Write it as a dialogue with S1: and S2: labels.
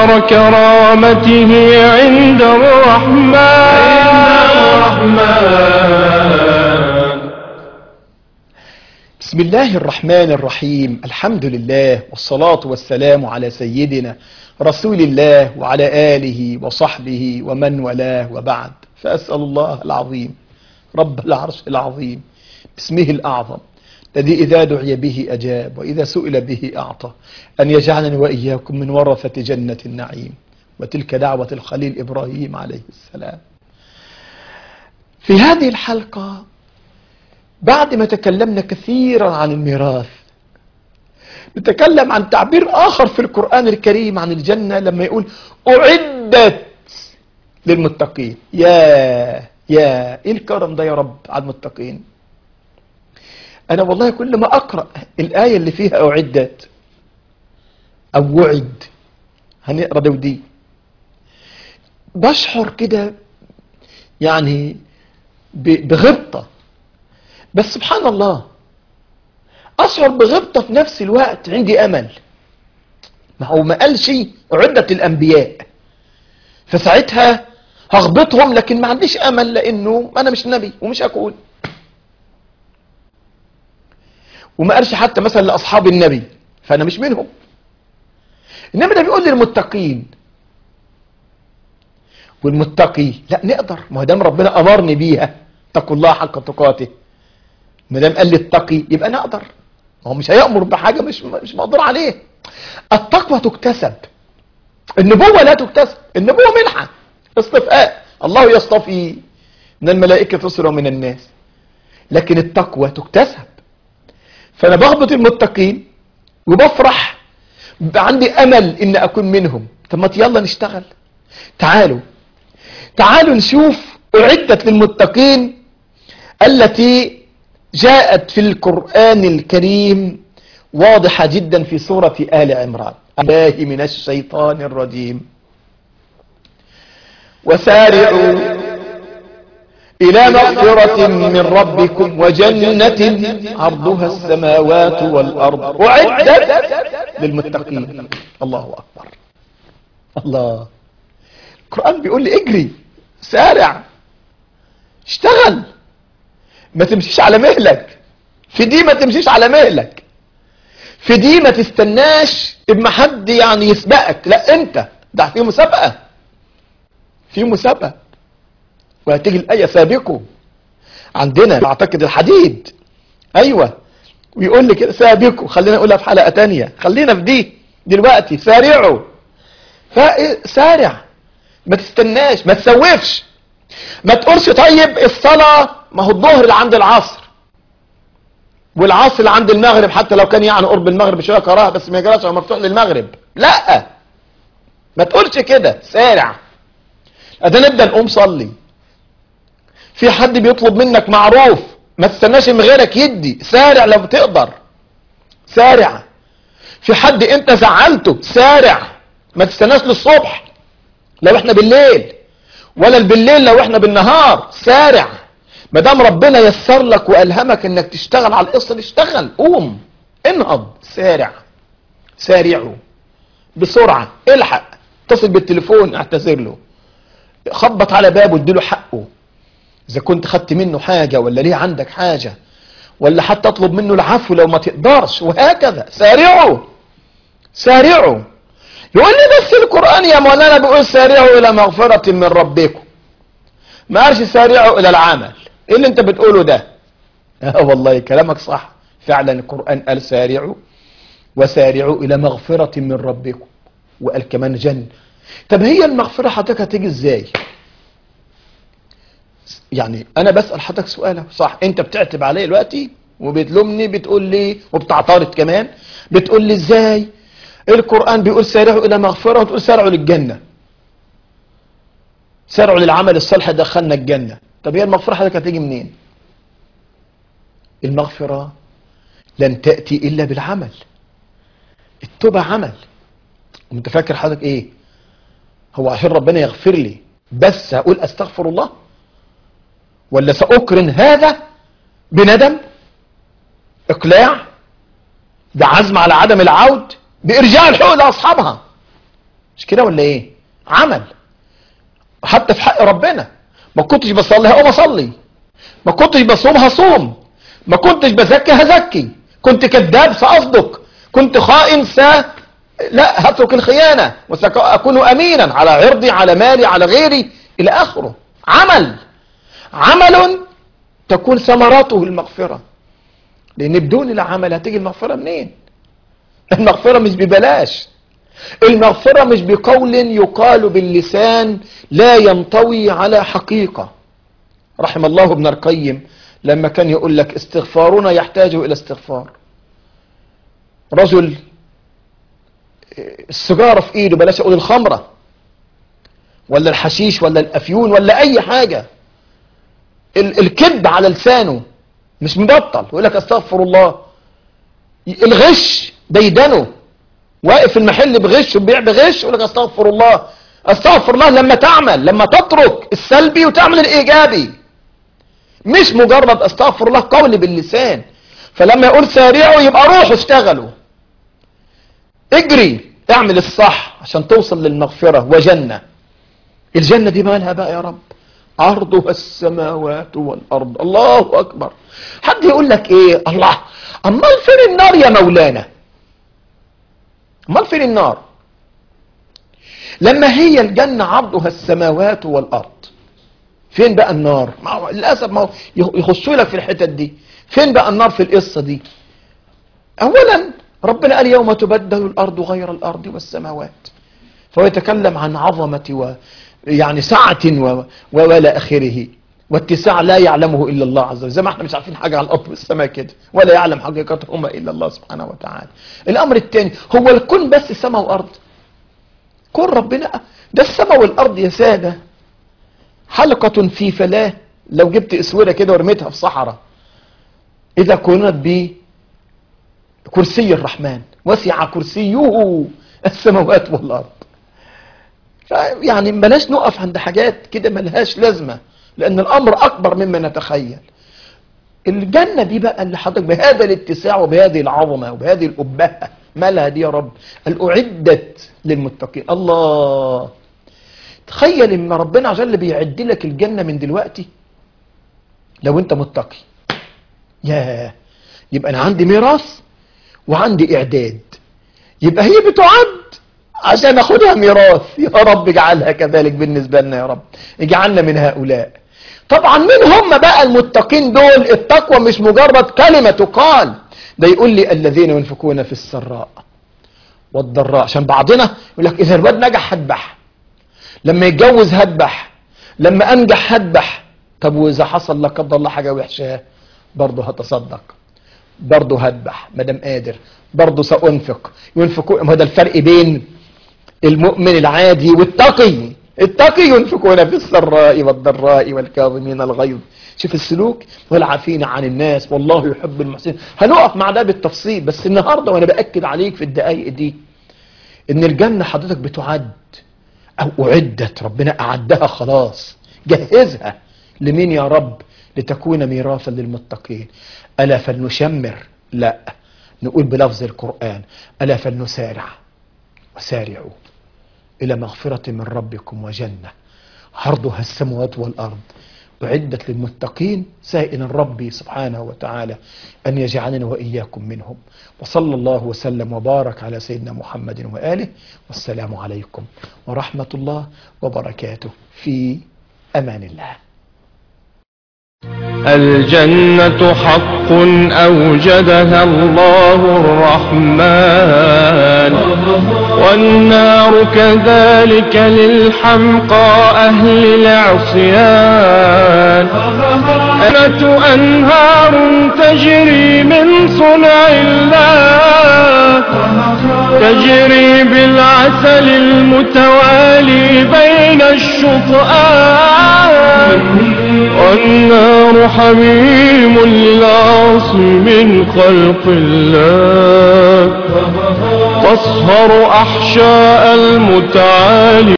S1: مقدار كرامته عند الرحمن
S2: بسم الله الرحمن الرحيم الحمد لله والصلاة والسلام على سيدنا رسول الله وعلى آله وصحبه ومن والاه وبعد فأسأل الله العظيم رب العرش العظيم باسمه الأعظم الذي إذا دعي به أجاب وإذا سئل به أعطى أن يجعلني وإياكم من ورثة جنة النعيم وتلك دعوة الخليل إبراهيم عليه السلام في هذه الحلقة بعد ما تكلمنا كثيرا عن الميراث نتكلم عن تعبير آخر في القرآن الكريم عن الجنة لما يقول أعدت للمتقين يا يا إيه الكرم ده يا رب على المتقين أنا والله كل ما أقرأ الآية اللي فيها أعدت أو وعد هنقرأ ده ودي بشعر كده يعني ب- بغبطة بس سبحان الله أشعر بغبطة في نفس الوقت عندي أمل ما هو ما قالش أعدت الأنبياء فساعتها هغبطهم لكن ما عنديش أمل لأنه أنا مش نبي ومش أكون وما قالش حتى مثلا لأصحاب النبي فأنا مش منهم إنما ده بيقول للمتقين والمتقي لا نقدر ما دام ربنا أمرني بيها اتقوا الله حق تقاته ما دام قال لي اتقي يبقى نقدر ما هو مش هيأمر بحاجة مش مش مقدور عليه التقوى تكتسب النبوة لا تكتسب النبوة منحة اصطفاء الله يصطفي من الملائكة رسلا ومن الناس لكن التقوى تكتسب فأنا بغبط المتقين وبفرح عندي أمل إن أكون منهم طب ما يلا نشتغل تعالوا تعالوا نشوف أعدت للمتقين التي جاءت في القرآن الكريم واضحة جدا في سورة آل عمران الله من الشيطان الرجيم وسارعوا إلى مغفرة من ربكم وجنة عرضها السماوات والأرض أعدت للمتقين الله أكبر الله القرآن بيقول لي اجري سارع اشتغل ما تمشيش على مهلك في دي ما تمشيش على مهلك في دي ما تستناش اما حد يعني يسبقك لا انت ده في مسابقة في مسابقة وهتيجي الآية سابقوا عندنا اعتقد الحديد ايوه ويقول لي كده سابقوا خلينا نقولها في حلقة تانية خلينا في دي دلوقتي سارعوا فسارع ما تستناش ما تسوفش ما تقولش طيب الصلاة ما هو الظهر اللي عند العصر والعصر اللي عند المغرب حتى لو كان يعني قرب المغرب شويه كراهه بس ما يجراش هو مفتوح للمغرب لا ما تقولش كده سارع ادي نبدا نقوم صلي في حد بيطلب منك معروف ما تستناش من غيرك يدي سارع لو تقدر سارع في حد انت زعلته سارع ما تستناش للصبح لو احنا بالليل ولا بالليل لو احنا بالنهار سارع ما دام ربنا يسر لك والهمك انك تشتغل على القصه اشتغل قوم انهض سارع سارعوا بسرعه الحق اتصل بالتليفون اعتذر له خبط على بابه اديله حقه اذا كنت خدت منه حاجه ولا ليه عندك حاجه ولا حتى اطلب منه العفو لو ما تقدرش وهكذا سارعوا سارعوا يقول لي بس القرآن يا مولانا بيقول سارعوا إلى مغفرة من ربكم ما قالش سارعوا إلى العمل إيه اللي أنت بتقوله ده آه والله كلامك صح فعلا القرآن قال سارعوا وسارعوا إلى مغفرة من ربكم وقال كمان جنة طب هي المغفرة حضرتك هتيجي إزاي يعني أنا بسأل حضرتك سؤال صح أنت بتعتب عليا دلوقتي وبتلومني بتقول لي وبتعترض كمان بتقول لي إزاي القرآن بيقول سارعوا إلى مغفرة وتقول سارعوا للجنة سارعوا للعمل الصالح دخلنا الجنة طب هي المغفرة حضرتك هتيجي منين المغفرة لن تأتي إلا بالعمل التوبة عمل وانت فاكر حضرتك ايه هو عشان ربنا يغفر لي بس هقول استغفر الله ولا سأقرن هذا بندم اقلاع بعزم على عدم العود بارجاع الحقوق لاصحابها مش كده ولا ايه عمل حتى في حق ربنا ما كنتش بصلي هقوم اصلي ما كنتش بصوم هصوم ما كنتش بزكي هزكي كنت كذاب ساصدق كنت خائن س لا هترك الخيانة وسأكون أمينا على عرضي على مالي على غيري إلى آخره عمل عمل تكون ثمراته المغفرة لأن بدون العمل هتيجي المغفرة منين المغفرة مش ببلاش المغفرة مش بقول يقال باللسان لا ينطوي على حقيقة رحم الله ابن القيم لما كان يقول لك استغفارنا يحتاج إلى استغفار رجل السيجارة في ايده بلاش اقول الخمرة ولا الحشيش ولا الافيون ولا اي حاجة ال- الكذب على لسانه مش مبطل يقول لك استغفر الله الغش ديدنه واقف في المحل بغش وبيع بغش يقول لك استغفر الله استغفر الله لما تعمل لما تترك السلبي وتعمل الايجابي مش مجرد استغفر الله قولي باللسان فلما يقول سارعوا يبقى روحوا اشتغلوا اجري اعمل الصح عشان توصل للمغفرة وجنة الجنة دي مالها بقى يا رب عرضها السماوات والأرض الله أكبر حد يقول لك ايه الله امال فين النار يا مولانا امال فين النار لما هي الجنة عرضها السماوات والأرض فين بقى النار ما هو للأسف ما هو يخشوا لك في الحتت دي فين بقى النار في القصة دي أولا ربنا قال يوم تبدل الأرض غير الأرض والسماوات فهو يتكلم عن عظمة و يعني سعة و... ولا آخره واتساع لا يعلمه إلا الله عز وجل زي ما احنا مش عارفين حاجة عن الأرض والسماء كده ولا يعلم حقيقتهما إلا الله سبحانه وتعالى الأمر الثاني هو الكون بس سماء وأرض كون ربنا ده السماء والأرض يا سادة حلقة في فلاة لو جبت اسورة كده ورميتها في صحراء إذا كنت ب كرسي الرحمن وسع كرسيه السماوات والأرض يعني بلاش نقف عند حاجات كده ملهاش لازمة لأن الأمر أكبر مما نتخيل الجنة دي بقى اللي حضرتك بهذا الاتساع وبهذه العظمة وبهذه الأبهة مالها دي يا رب قال أعدت للمتقين الله تخيل ان ربنا عز وجل بيعد لك الجنة من دلوقتي لو انت متقي ياه يبقى انا عندي ميراث وعندي اعداد يبقى هي بتعد عشان اخدها ميراث يا رب اجعلها كذلك بالنسبة لنا يا رب اجعلنا من هؤلاء طبعا مين هم بقى المتقين دول التقوى مش مجرد كلمة تقال ده يقول لي الذين ينفقون في السراء والضراء عشان بعضنا يقول لك اذا الواد نجح هذبح لما يتجوز هذبح لما انجح هذبح طب واذا حصل لا قدر الله حاجه وحشه برضه هتصدق برضه هذبح ما دام قادر برضه سانفق ينفقون ما ده الفرق بين المؤمن العادي والتقي التقي ينفقون في السراء والضراء والكاظمين الغيظ شوف السلوك والعافين عن الناس والله يحب المحسنين هنقف مع ده بالتفصيل بس النهارده وانا باكد عليك في الدقائق دي ان الجنه حضرتك بتعد او اعدت ربنا اعدها خلاص جهزها لمين يا رب لتكون ميراثا للمتقين الا فلنشمر لا نقول بلفظ القران الا فلنسارع وسارعوا الى مغفره من ربكم وجنه عرضها السماوات والارض أعدت للمتقين سائلا ربي سبحانه وتعالى أن يجعلنا وإياكم منهم وصلى الله وسلم وبارك على سيدنا محمد وآله والسلام عليكم ورحمة الله وبركاته في أمان الله
S1: الجنة حق أوجدها الله الرحمن والنار كذلك للحمقى أهل العصيان أنة أنهار تجري من صنع الله تجري بالعسل المتوالي بين الشطآن والنار حميم للعاصي من خلق الله تصهر أحشاء المتعالي